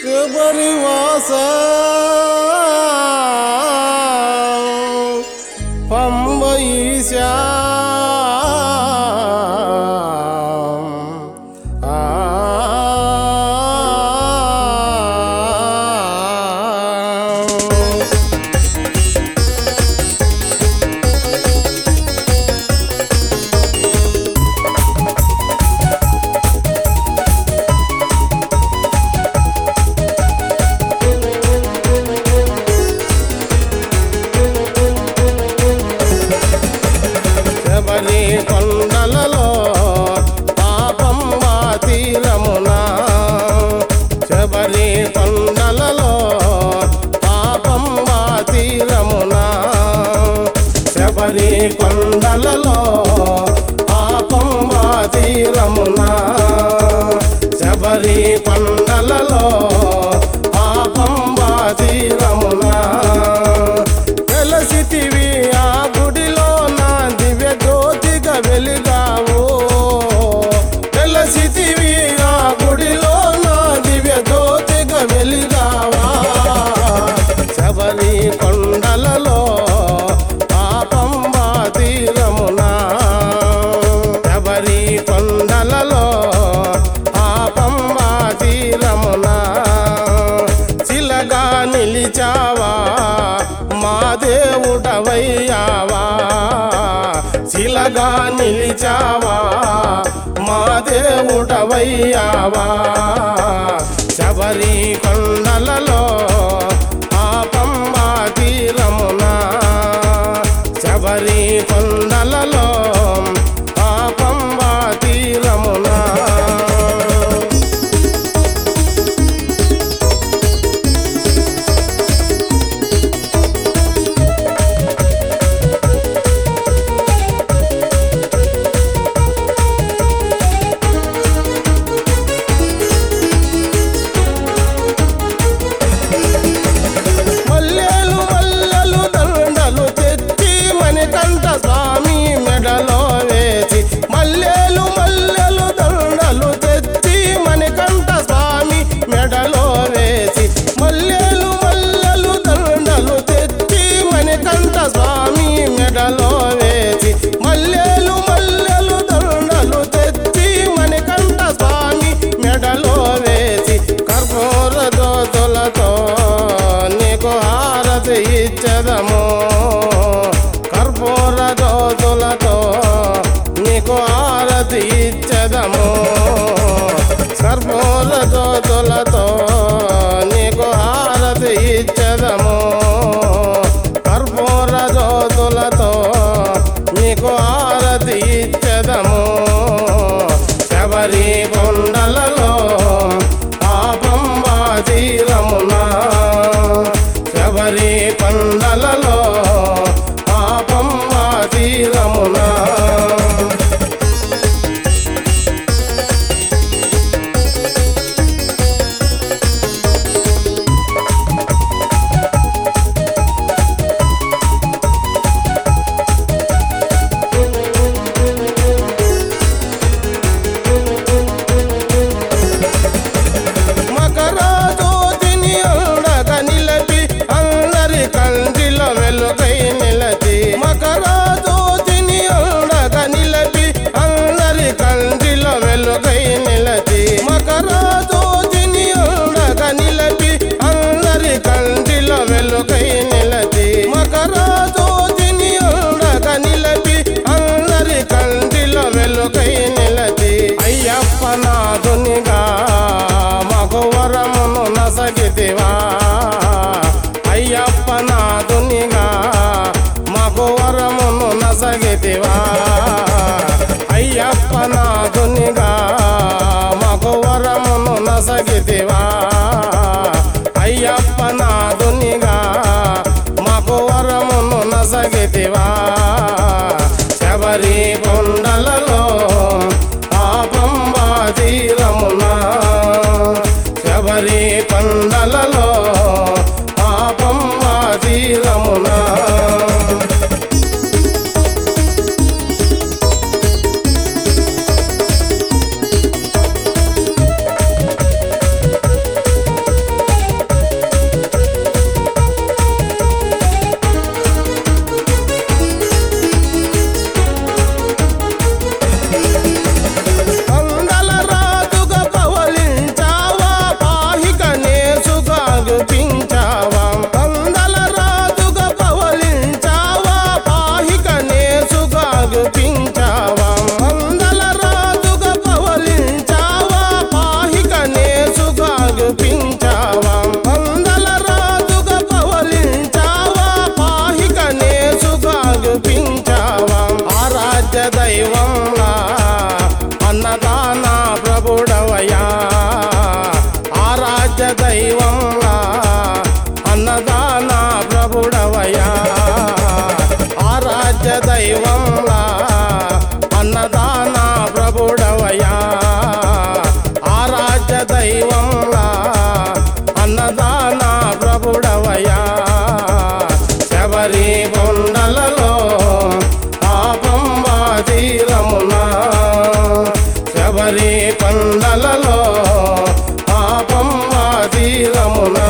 శబరివాస పంబ ఈశా ఆ శబరి కొండలలో పాపం మా తీరమున శబరి కొండలలో పాపం మా తీరమున శబరి కొండలలో పాపం మా తీరమున శబరి కొండలలో పాపం మా తీరమున వెలసితివి ఆ గుడిలో నా దివ్య జ్యోతిగా వెలిగావు వెలసితివి ఆ గుడిలో నా దివ్య జ్యోతిగా వెలిగావా శబరి కొండలలో పాపం మా తీరమునా శబరి కొండలలో పాపం మా తీరమునా శిలగా నిలిచావా మా దేవుడవయ్యావా శిలగా నిలిచావా మా దేవుడవయ్యావా శబరి కొండలలో పాపం మా తీరమునా శబరి కొండలలో పాపం మా తీరమునా మల్లెలు మల్లెలు దండలు తెచ్చి మణికంఠ స్వామి మెడలో వేసి మల్లెలు మల్లెలు దండలు తెచ్చి మణికంఠ స్వామి మెడలో వేసి మల్లెలు మల్లెలు దండలు తెచ్చి మణికంఠ స్వామి మెడలో వేసి మల్లెలు మల్లెలు దండలు తెచ్చి మణికంఠ స్వామి మెడలో వేసి కర్పూర దోతులతో నీకు హారతి ఇచ్చదము కర్పూర దోతులతో నీకు హారతి ఇచ్చదము కర్పూర దోతులతో నీకు హారతి ఇచ్చదము కర్పూర దోతులతో నీకు హారతి ఇచ్చదము శబరి కొండలలో పాపం బాధీరమునా శబరి కొండలలో పాపం బాధీరమునా మకర జ్యోతిని ఉండగ నిలపి అందరి కంటిలో వెలుగై నిలచి మకర జ్యోతిని ఉండగ నిలపి అందరి కంటిలో వెలుగై నిలచి మకర జ్యోతిని ఉండగ నిలపి అందరి కంటిలో వెలుగై నిలచి మకర జ్యోతిని ఉండగ నిలపి అందరి కంటిలో వెలుగై నిలచి అయ్యప్ప నాదునిగా మగవరమును నసగితివా అయ్యప్ప నాదునిగా మగవరమును నసగితివా అయ్యప్ప నాదునిగా మగవరమును నసగితివా అయ్యప్ప నాదునిగా మగవరమును నసగితివా శబరి కొండలలో పాపం బాధీరమునా శబరి కొండలలో పాపం బాధీరమునా దైవంలా అన్నదాన ప్రభుడవయా శబరి కొండలలో ఆపంబా తీరమునా శబరి కొండలలో ఆపంబా తీరమునా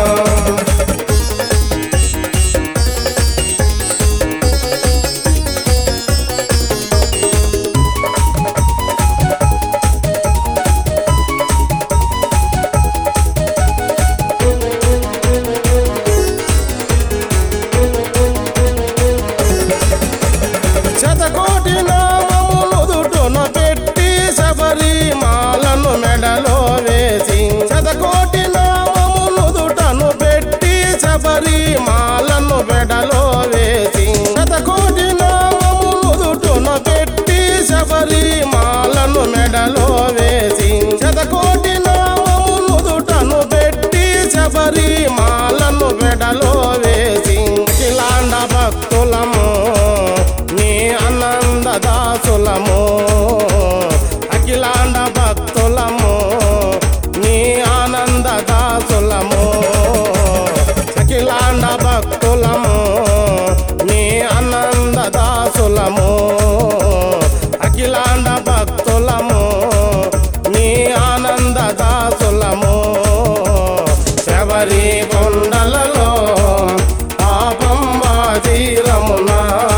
శతకోటి నామములు దుటున పెట్టి శబరి మాలను మెడలో వేసి శతకోటి నామములు దుటను పెట్టి శబరి మాలను మెడలో వేసి శతకోటి నామములు దుటున పెట్టి శబరి మాలను మెడలో వేసి శతకోటి నామములు దుటను పెట్టి శబరి మాలను మెడలో వేసి అఖిలాండ భక్తులము నీ ఆనందదాసులము అఖిలాండ భక్తులము నీ ఆనందదాసులము అఖిలాండ భక్తులము నీ ఆనందదాసులము అఖిలాండ భక్తులము నీ ఆనందదాసులము శబరి కొండలలో ఆపంబా తీరమునా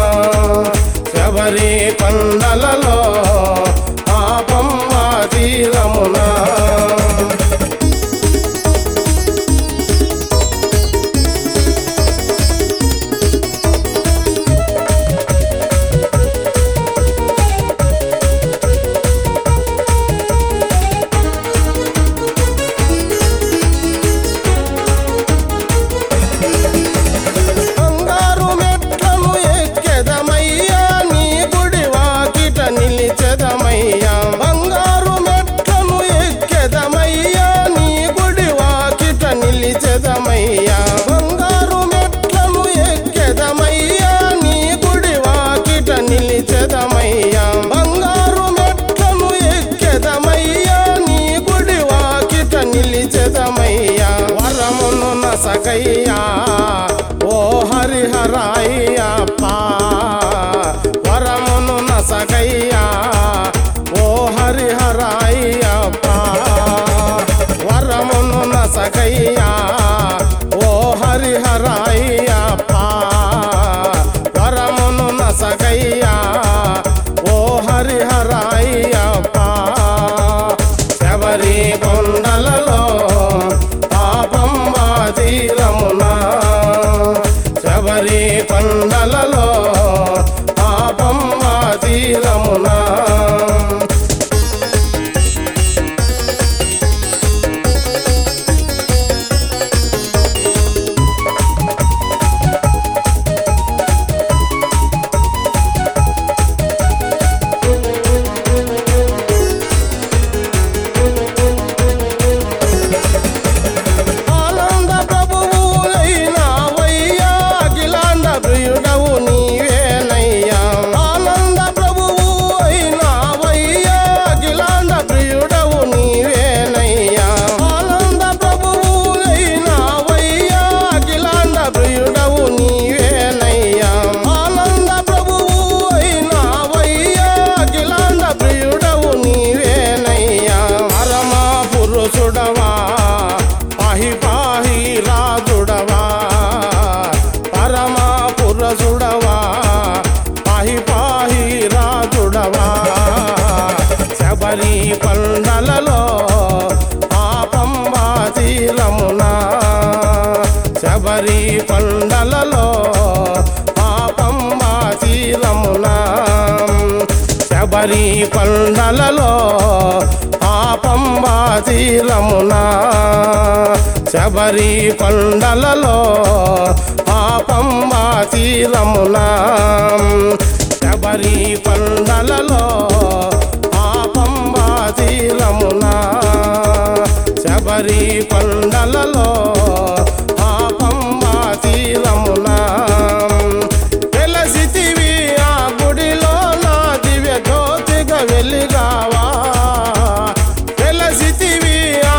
శబరి కొండలలో ఆపంబా తీరమునా బంగారు మెట్లను ఎక్కెదమయ్యా నీ గుడి వాకిట నిలిచెదమయ్యా బంగారు మెట్లను ఎక్కెదమయ్యా నీ గుడి వాకిట నిలిచెదమయ్యా బంగారు మెట్లను ఎక్కెదమయ్యా నీ గుడి వాకిట నిలిచెదమయ్యా బంగారు మెట్లను ఎక్కెదమయ్యా నీ గుడి వాకిట నిలిచెదమయ్యా వరమును నసగయ్యా ఓ హరిహరాయ్యప్ప వరమును నసగయ్యా ఓ హరిహరాయ్యప్ప వరమును నసగయ్యా ఓ హరిహరాయ్యప్ప వరమును నసగయ్యా ఓ హరిహరాయ్యప్ప శబరి కొండలలో పాపంబా తీరమునా శబరి కొండలలో పాపంబా తీరమునా ఆనంద ప్రభువు అయినావయ్యా అఖిలాండ ప్రియుడవు నీవేనయ్యా ఆనంద ప్రభువు అయినావయ్యా అఖిలాండ ప్రియుడవు నీవేనయ్యా ఆనంద ప్రభువు అయినావయ్యా అఖిలాండ ప్రియుడవు నీవేనయ్యా ఆనంద ప్రభువు అయినావయ్యా అఖిలాండ ప్రియుడవు నీవేనయ్యా పరమా పురుషుడవా పాహి పాహి రాజుడవా పరమా పురుషుడవా పాహి పాహి రాజుడవా శబరి పండలలో ఆపంబా తీరమునా శబరి పండలలో ఆపంబా తీరమునా శబరి పండలలో ఆపంబా తీరమునా శబరి పండలలో ఆపంబా తీరమునా శబరి పండలలో ఆపంబా తీరమునా శబరి పండలలో ఆపంబా తీరమునా వెలసితివి ఆ గుడిలో నా దివ్య జ్యోతిగా వెలిగావా వెలసితివి ఆ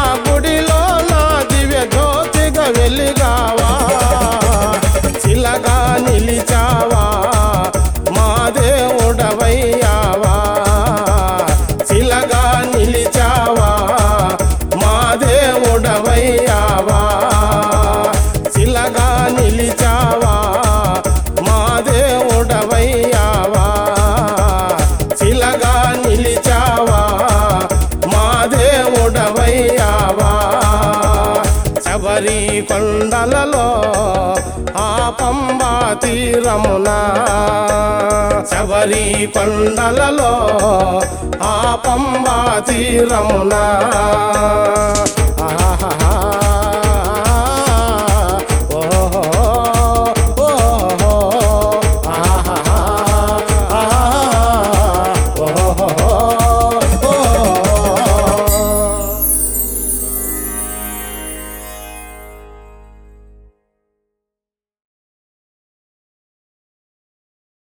కొండలలో ఆ పంబా తీరమున శబరి కొండలలో ఆ పంబా తీరమున